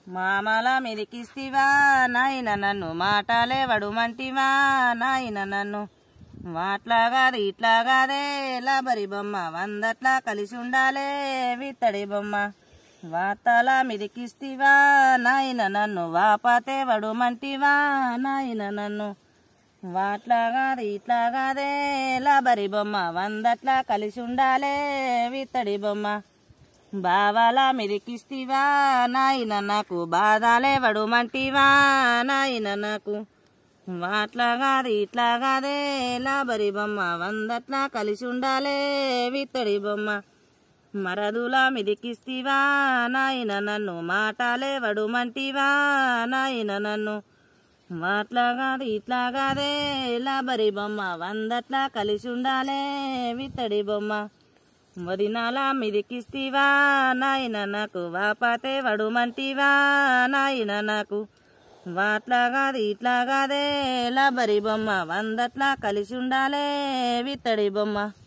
మామల మిదికిస్తివా నాయన నన్ను మాటలే వడుమంటివా నాయన నన్ను మాట్లాగాది ఇట్లాగాదే లాబరి బొమ్మ వందట్లా కలిసి ఉండాలే విత్తడి బొమ్మ వార్తల మిదికిస్తివా నాయన నన్ను వాపతే వడుమంటివా నాయన నన్ను వాట్లాగాది ఇట్లాగాదే లాబరి బొమ్మ వందట్లా కలిసి ఉండాలే విత్తడి బొమ్మ బావాల మిరికిస్తివా నాయన నాకు బాధాలే వడుమంటివా నాయన నాకు వాట్లాగాది ఇట్లాగాదే లాబరి బొమ్మ వందట్లా కలిసి ఉండాలే విత్తడి బొమ్మ మరదుల మిదికిస్తివా నాయన నన్ను మాటలే వడుమంటివా నాయన నన్ను మాట్లాగాది ఇట్లాగాదే లాబరి బొమ్మ వందట్లా కలిసి ఉండాలే విత్తడి బొమ్మ వదినాల మిదికిస్తివా నాయన నాకు వాపతే వడుమంటివా నాయన నాకు వాట్లాగాది ఇట్లాగాదే లాబరి బొమ్మ వందట్లా కలిసి ఉండాలే విత్తడి బొమ్మ